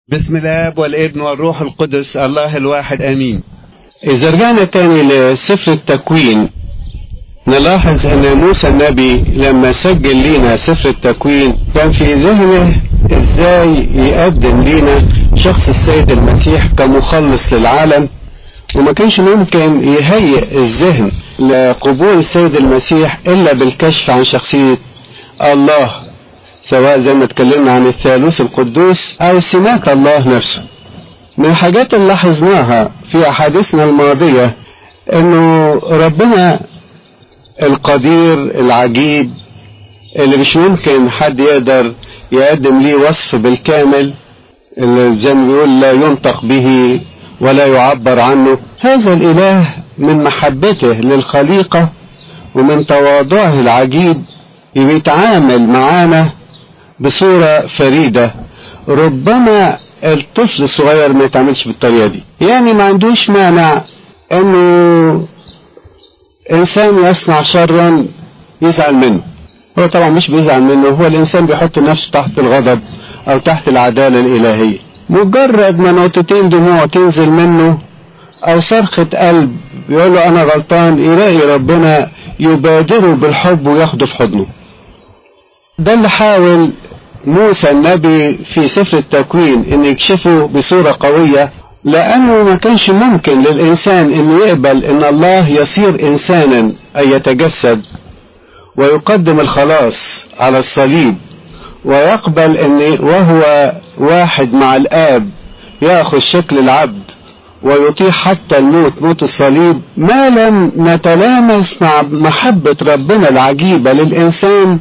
بسم الاب والابن والروح القدس الله الواحد امين اذا رجعنا تاني لسفر التكوين نلاحظ ان موسى النبي لما سجل لينا سفر التكوين كان في ذهنه ازاي يقدم لينا شخص السيد المسيح كمخلص للعالم وما كانش ممكن يهيئ الذهن لقبول السيد المسيح الا بالكشف عن شخصية الله سواء زي ما اتكلمنا عن الثالوث القدوس او سمات الله نفسه من الحاجات اللي لاحظناها في احاديثنا الماضية انه ربنا القدير العجيب اللي مش ممكن حد يقدر يقدم ليه وصف بالكامل اللي زي ما بيقول لا ينطق به ولا يعبر عنه هذا الاله من محبته للخليقة ومن تواضعه العجيب بيتعامل معانا بصورة فريدة ربما الطفل الصغير ما يتعاملش بالطريقة دي يعني ما عندوش مانع انه انسان يصنع شرا يزعل منه هو طبعا مش بيزعل منه هو الانسان بيحط نفسه تحت الغضب او تحت العدالة الالهية مجرد ما نقطتين دموع تنزل منه او صرخة قلب يقول له انا غلطان يلاقي ربنا يبادره بالحب وياخده في حضنه ده اللي حاول موسى النبي في سفر التكوين ان يكشفه بصورة قوية لانه ما كانش ممكن للانسان انه يقبل ان الله يصير انسانا اي يتجسد ويقدم الخلاص على الصليب ويقبل ان وهو واحد مع الاب ياخذ شكل العبد ويطيع حتى الموت موت الصليب ما لم نتلامس مع محبة ربنا العجيبة للإنسان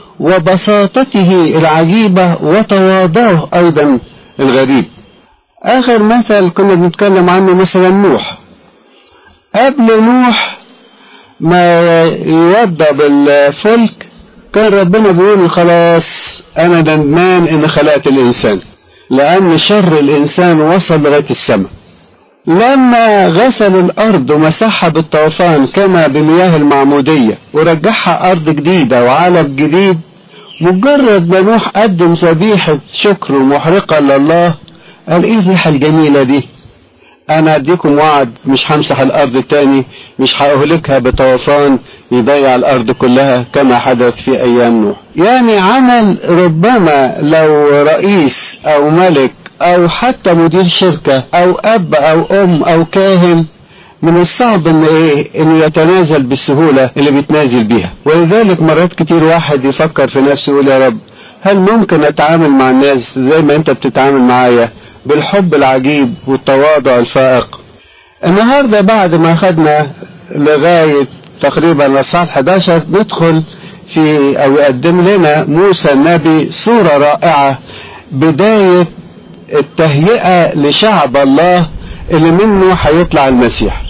وبساطته العجيبة وتواضعه أيضا الغريب آخر مثل كنا بنتكلم عنه مثلا نوح قبل نوح ما يوضى بالفلك كان ربنا بيقول خلاص أنا ندمان إن خلقت الإنسان لأن شر الإنسان وصل لغاية السماء لما غسل الأرض ومسحها بالطوفان كما بمياه المعمودية ورجعها أرض جديدة وعالم جديد مجرد ما نوح قدم ذبيحة شكر محرقة لله قال ايه الريحة الجميلة دي انا اديكم وعد مش همسح الارض تاني مش هأهلكها بطوفان يضيع الارض كلها كما حدث في ايام نوح يعني عمل ربما لو رئيس او ملك او حتى مدير شركة او اب او ام او كاهن من الصعب ان ايه انه يتنازل بالسهولة اللي بيتنازل بيها ولذلك مرات كتير واحد يفكر في نفسه يقول يا رب هل ممكن اتعامل مع الناس زي ما انت بتتعامل معايا بالحب العجيب والتواضع الفائق النهاردة بعد ما خدنا لغاية تقريبا الساعة 11 ندخل في او يقدم لنا موسى النبي صورة رائعة بداية التهيئة لشعب الله اللي منه هيطلع المسيح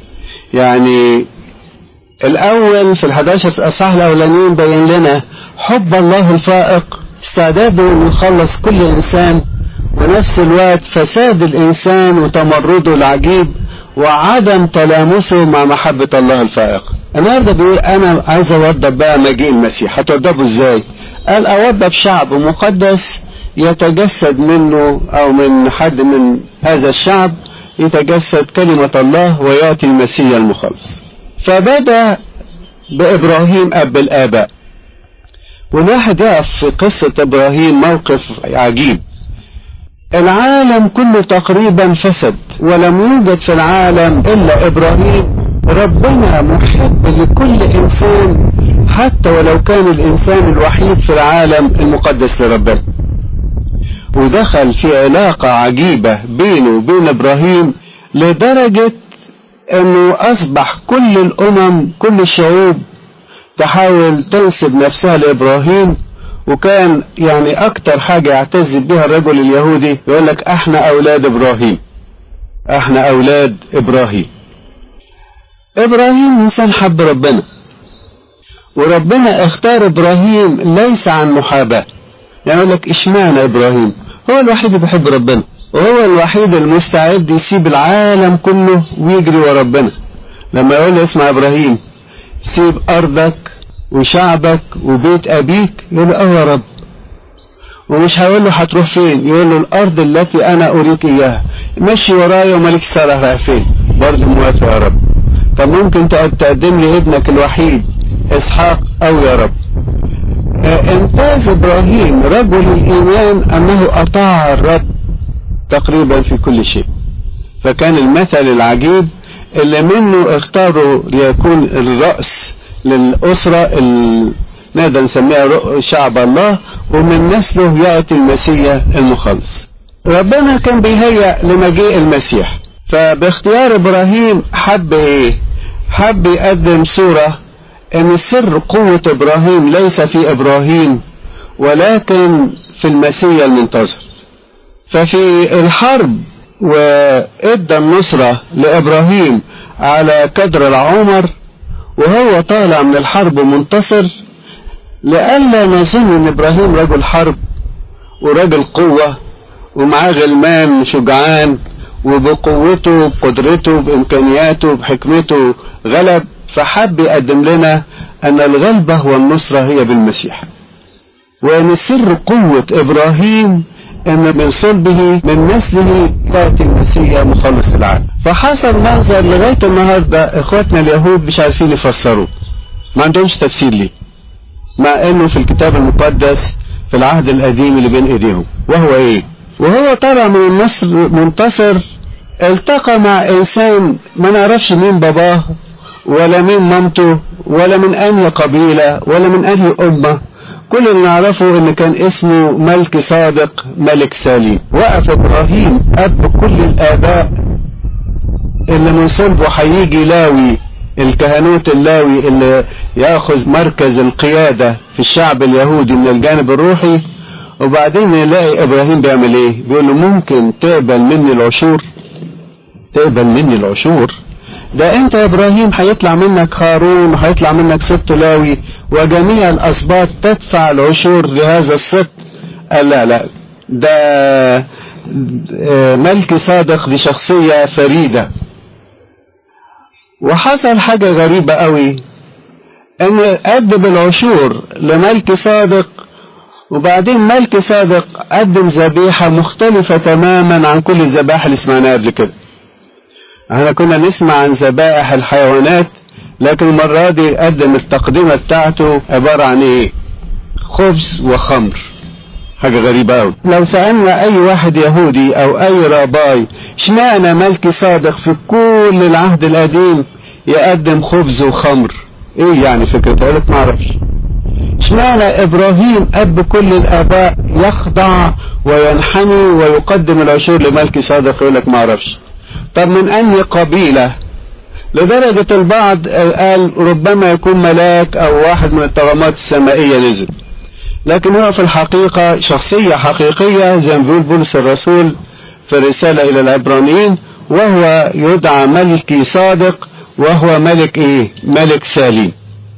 يعني الاول في الحداشر اصحاح الاولانيين بين لنا حب الله الفائق استعداده انه يخلص كل انسان ونفس الوقت فساد الانسان وتمرده العجيب وعدم تلامسه مع محبة الله الفائق النهارده بيقول انا عايز اوضب بقى مجيء المسيح هتوضبه ازاي قال اوضب شعب مقدس يتجسد منه او من حد من هذا الشعب يتجسد كلمة الله ويأتي المسيح المخلص فبدأ بإبراهيم أب الآباء والواحد يقف في قصة إبراهيم موقف عجيب العالم كله تقريبا فسد ولم يوجد في العالم إلا إبراهيم ربنا محب لكل إنسان حتى ولو كان الإنسان الوحيد في العالم المقدس لربنا ودخل في علاقة عجيبة بينه وبين ابراهيم لدرجة انه اصبح كل الامم كل الشعوب تحاول تنسب نفسها لابراهيم وكان يعني اكتر حاجة يعتز بها الرجل اليهودي يقول لك احنا اولاد ابراهيم احنا اولاد ابراهيم ابراهيم انسان حب ربنا وربنا اختار ابراهيم ليس عن محاباه يعني يقول لك اشمعنى ابراهيم هو الوحيد اللي بيحب ربنا وهو الوحيد المستعد يسيب العالم كله ويجري ورا ربنا لما يقول له اسمع ابراهيم سيب ارضك وشعبك وبيت ابيك يقول له اه يا رب ومش هيقول له هتروح فين يقول له الارض التي انا اريك اياها مشي ورايا ومالكش صالح رايح فين برضه موافق يا رب طب ممكن تقدم لي ابنك الوحيد اسحاق او يا رب امتاز ابراهيم رجل الايمان انه اطاع الرب تقريبا في كل شيء فكان المثل العجيب اللي منه اختاروا ليكون الرأس للأسرة نقدر نسميها شعب الله ومن نسله يأتي المسيح المخلص ربنا كان بيهيأ لمجيء المسيح فباختيار ابراهيم حب ايه حب يقدم صورة ان سر قوة ابراهيم ليس في ابراهيم ولكن في المسيح المنتظر ففي الحرب وادى النصرة لابراهيم على كدر العمر وهو طالع من الحرب منتصر لئلا نظن ان ابراهيم رجل حرب ورجل قوة ومعاه غلمان شجعان وبقوته بقدرته بامكانياته بحكمته غلب فحب يقدم لنا ان الغلبة والنصرة هي بالمسيح وان سر قوة ابراهيم ان من صلبه من نسله ياتي المسيح مخلص العالم فحصل منظر لغايه النهارده اخواتنا اليهود مش عارفين يفسروه ما عندهمش تفسير ليه مع انه في الكتاب المقدس في العهد القديم اللي بين ايديهم وهو ايه وهو طالع من النصر منتصر التقى مع انسان ما نعرفش مين باباه ولا مين مامته ولا من انهي قبيلة ولا من انهي امة كل اللي نعرفه ان كان اسمه ملك صادق ملك سليم وقف ابراهيم اب كل الاباء اللي من صلبه هيجي لاوي الكهنوت اللاوي اللي ياخذ مركز القيادة في الشعب اليهودي من الجانب الروحي وبعدين يلاقي ابراهيم بيعمل ايه بيقول له ممكن تقبل مني العشور تقبل مني العشور ده انت يا ابراهيم هيطلع منك هارون وهيطلع منك سبط لاوي وجميع الاسباط تدفع العشور لهذا السبط قال لا لا ده ملك صادق دي شخصية فريدة وحصل حاجة غريبة قوي ان قدم العشور لملك صادق وبعدين ملك صادق قدم ذبيحة مختلفة تماما عن كل الذبائح اللي سمعناها قبل كده احنا كنا نسمع عن ذبائح الحيوانات لكن المرة دي قدم التقديمة بتاعته عبارة عن ايه خبز وخمر حاجة غريبة أوي لو سألنا أي واحد يهودي أو أي راباي اشمعنى ملك صادق في كل العهد القديم يقدم خبز وخمر ايه يعني فكرة اقول لك معرفش اشمعنى ابراهيم اب كل الاباء يخضع وينحني ويقدم العشور لملك صادق يقول لك معرفش طب من انهي قبيلة لدرجة البعض قال ربما يكون ملاك او واحد من الطغمات السمائية نزل لكن هو في الحقيقة شخصية حقيقية زي ما بيقول بولس الرسول في الرسالة الى العبرانيين وهو يدعى ملكي صادق وهو ملك ايه ملك سليم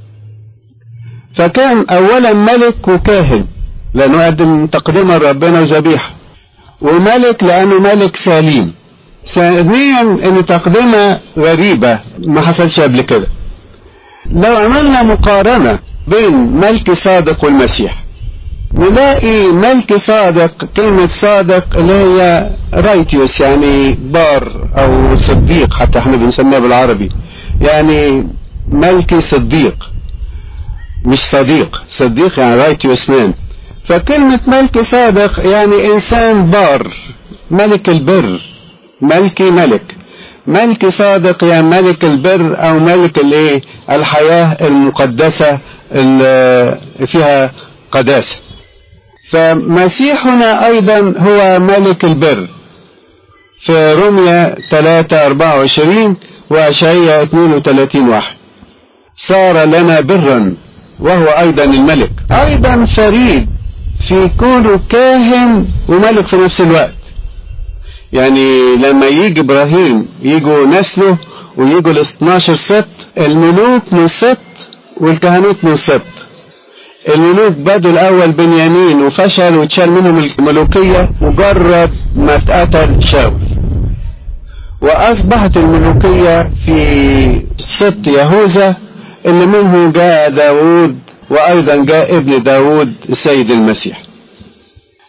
فكان اولا ملك وكاهن لانه قدم تقديما ربنا وذبيحه وملك لانه ملك سليم ثانيا ان تقدمه غريبه ما حصلش قبل كده لو عملنا مقارنه بين ملك صادق والمسيح نلاقي ملك صادق كلمة صادق اللي هي رايتيوس يعني بار او صديق حتى احنا بنسميها بالعربي يعني ملكي صديق مش صديق صديق يعني رايتيوس مان فكلمة ملك صادق يعني انسان بار ملك البر ملكي ملك ملك صادق يعني ملك البر او ملك الايه الحياة المقدسة اللي فيها قداسة فمسيحنا ايضا هو ملك البر في روميا 3 24 واشعياء 32 واحد صار لنا برا وهو ايضا الملك ايضا فريد في كونه كاهن وملك في نفس الوقت يعني لما يجي ابراهيم يجوا نسله ويجوا ال 12 سبت الملوك من سبت والكهنوت من سبت الملوك بدوا الاول بنيامين وفشل واتشال منهم الملوكية مجرد ما اتقتل شاول واصبحت الملوكية في سبت يهوذا اللي منه جاء داود وايضا جاء ابن داود السيد المسيح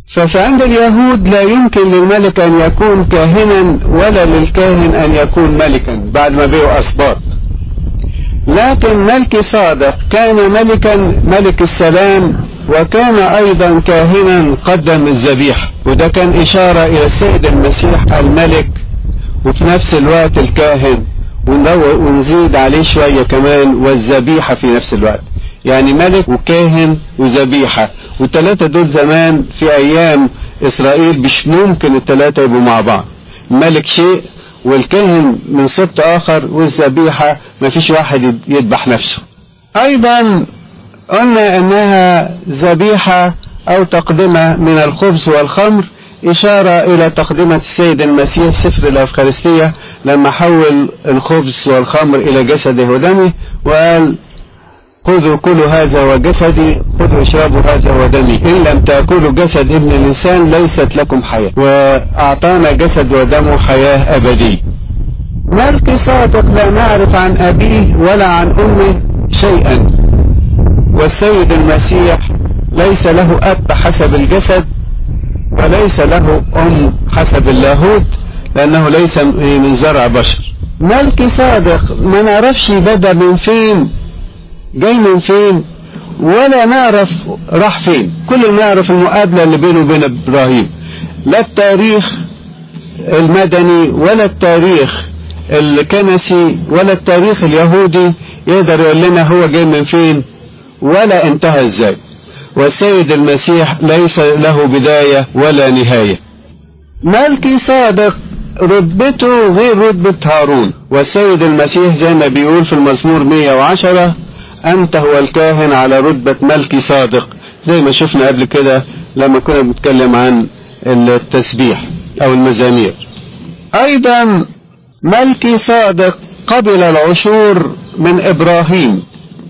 ففي عند اليهود لا يمكن للملك أن يكون كاهنا ولا للكاهن أن يكون ملكا بعد ما بقوا أسباط لكن ملك صادق كان ملكا ملك السلام وكان أيضا كاهنا قدم الذبيحة وده كان إشارة إلى السيد المسيح الملك وفي نفس الوقت الكاهن ونزيد عليه شوية كمان والذبيحة في نفس الوقت يعني ملك وكاهن وذبيحة والثلاثة دول زمان في أيام إسرائيل مش ممكن الثلاثة يبقوا مع بعض ملك شيء والكاهن من سبط آخر والذبيحة ما فيش واحد يذبح نفسه أيضا قلنا أنها ذبيحة أو تقدمة من الخبز والخمر إشارة إلى تقدمة السيد المسيح سفر الأفخارستية لما حول الخبز والخمر إلى جسده ودمه وقال خذوا كلوا هذا وجسدي خذوا اشربوا هذا ودمي إن لم تأكلوا جسد ابن الإنسان ليست لكم حياة وأعطانا جسد ودمه حياة أبدية ملك صادق لا نعرف عن أبيه ولا عن أمه شيئا والسيد المسيح ليس له أب حسب الجسد وليس له أم حسب اللاهوت لأنه ليس من زرع بشر ملك صادق ما نعرفش بدأ من فين جاي من فين ولا نعرف راح فين كل اللي نعرف المقابلة اللي بينه وبين إبراهيم لا التاريخ المدني ولا التاريخ الكنسي ولا التاريخ اليهودي يقدر يقول لنا هو جاي من فين ولا انتهى ازاي والسيد المسيح ليس له بداية ولا نهاية ملكي صادق رتبته غير رتبة هارون والسيد المسيح زي ما بيقول في المزمور 110 أنت هو الكاهن على رتبة ملكي صادق زي ما شفنا قبل كده لما كنا بنتكلم عن التسبيح أو المزامير أيضا ملكي صادق قبل العشور من إبراهيم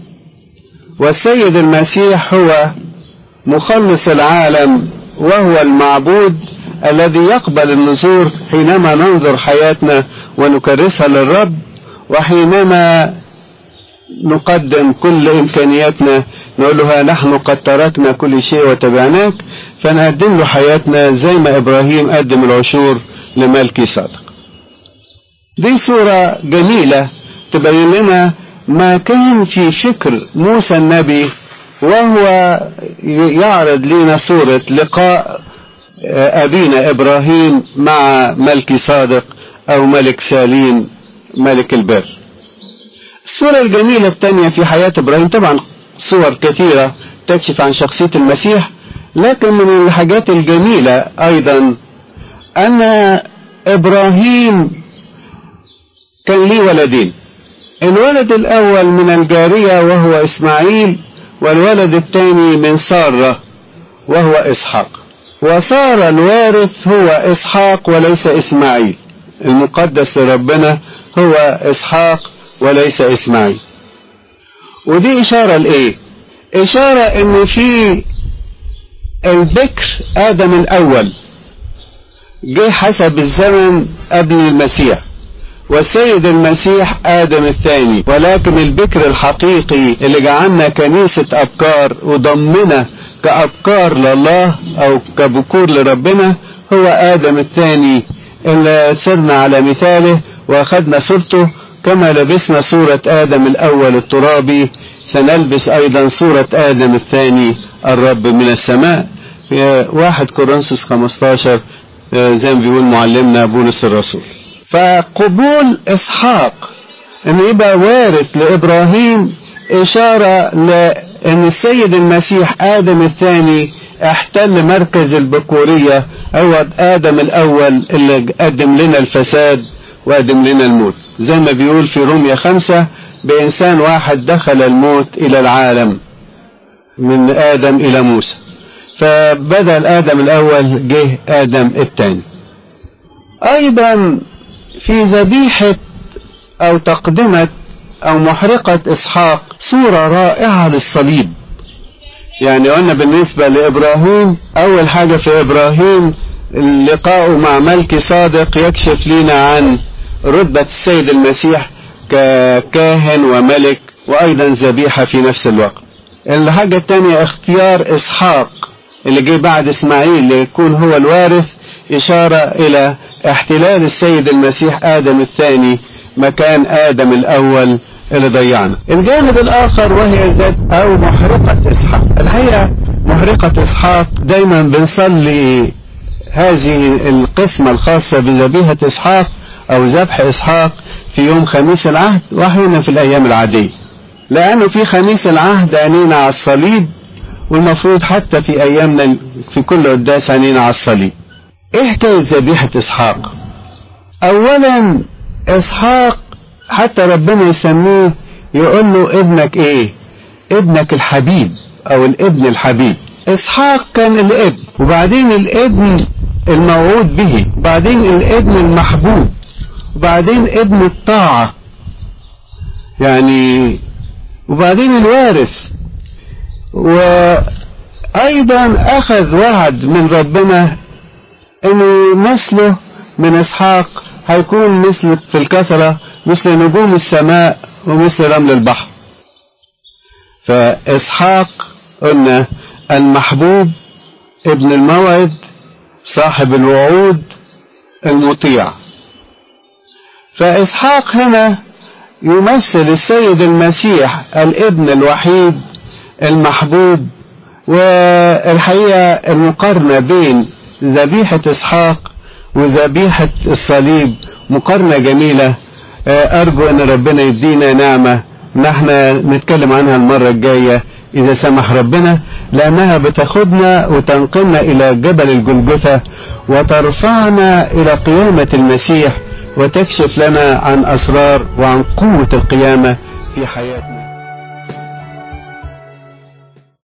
والسيد المسيح هو مخلص العالم وهو المعبود الذي يقبل النذور حينما ننظر حياتنا ونكرسها للرب وحينما نقدم كل إمكانياتنا نقول له نحن قد تركنا كل شيء وتبعناك فنقدم له حياتنا زي ما إبراهيم قدم العشور لملكي صادق دي صورة جميلة تبين لنا ما كان في فكر موسى النبي وهو يعرض لنا صورة لقاء أبينا إبراهيم مع ملكي صادق أو ملك سالين ملك البر الصورة الجميلة الثانية في حياة إبراهيم طبعا صور كثيرة تكشف عن شخصية المسيح لكن من الحاجات الجميلة أيضا أن إبراهيم كان ليه ولدين الولد الأول من الجارية وهو إسماعيل والولد الثاني من سارة وهو إسحاق وصار الوارث هو إسحاق وليس إسماعيل المقدس لربنا هو إسحاق وليس إسماعيل ودي إشارة لإيه إشارة إن في البكر آدم الأول جه حسب الزمن قبل المسيح والسيد المسيح آدم الثاني ولكن البكر الحقيقي اللي جعلنا كنيسة أبكار وضمنا كأبكار لله أو كبكور لربنا هو آدم الثاني اللي سرنا على مثاله وأخذنا صورته كما لبسنا صورة آدم الأول الترابي سنلبس أيضا صورة آدم الثاني الرب من السماء في واحد كورنثوس 15 زي ما بيقول معلمنا بولس الرسول فقبول إسحاق أن يبقى وارث لإبراهيم إشارة لأن السيد المسيح آدم الثاني احتل مركز البكورية هو آدم الأول اللي قدم لنا الفساد وقدم لنا الموت زي ما بيقول في رومية خمسة بإنسان واحد دخل الموت إلى العالم من آدم إلى موسى فبدل آدم الأول جه آدم الثاني أيضا في ذبيحة أو تقدمة أو محرقة إسحاق صورة رائعة للصليب يعني قلنا بالنسبة لإبراهيم أول حاجة في إبراهيم لقاؤه مع ملك صادق يكشف لنا عن رتبة السيد المسيح ككاهن وملك وأيضا ذبيحة في نفس الوقت الحاجة الثانية اختيار إسحاق اللي جه بعد اسماعيل يكون هو الوارث اشارة الى احتلال السيد المسيح ادم الثاني مكان ادم الاول اللي ضيعنا الجانب الاخر وهي ذات او محرقة اسحاق الحقيقة محرقة اسحاق دايما بنصلي هذه القسمة الخاصة بذبيحة اسحاق او ذبح اسحاق في يوم خميس العهد واحيانا في الايام العادية لانه في خميس العهد عينينا على الصليب والمفروض حتى في ايامنا في كل قداس عينينا على الصليب ايه حكاية ذبيحة اسحاق اولا اسحاق حتى ربنا يسميه يقول له ابنك ايه ابنك الحبيب او الابن الحبيب اسحاق كان الابن وبعدين الابن الموعود به وبعدين الابن المحبوب وبعدين ابن الطاعة يعني وبعدين الوارث وايضا اخذ وعد من ربنا انه نسله من اسحاق هيكون مثل في الكثرة مثل نجوم السماء ومثل رمل البحر فاسحاق قلنا المحبوب ابن الموعد صاحب الوعود المطيع فاسحاق هنا يمثل السيد المسيح الابن الوحيد المحبوب والحقيقة المقارنة بين ذبيحة اسحاق وذبيحة الصليب مقارنة جميلة أرجو أن ربنا يدينا نعمة نحن نتكلم عنها المرة الجاية إذا سمح ربنا لأنها بتاخدنا وتنقلنا إلى جبل الجلجثة وترفعنا إلى قيامة المسيح وتكشف لنا عن أسرار وعن قوة القيامة في حياتنا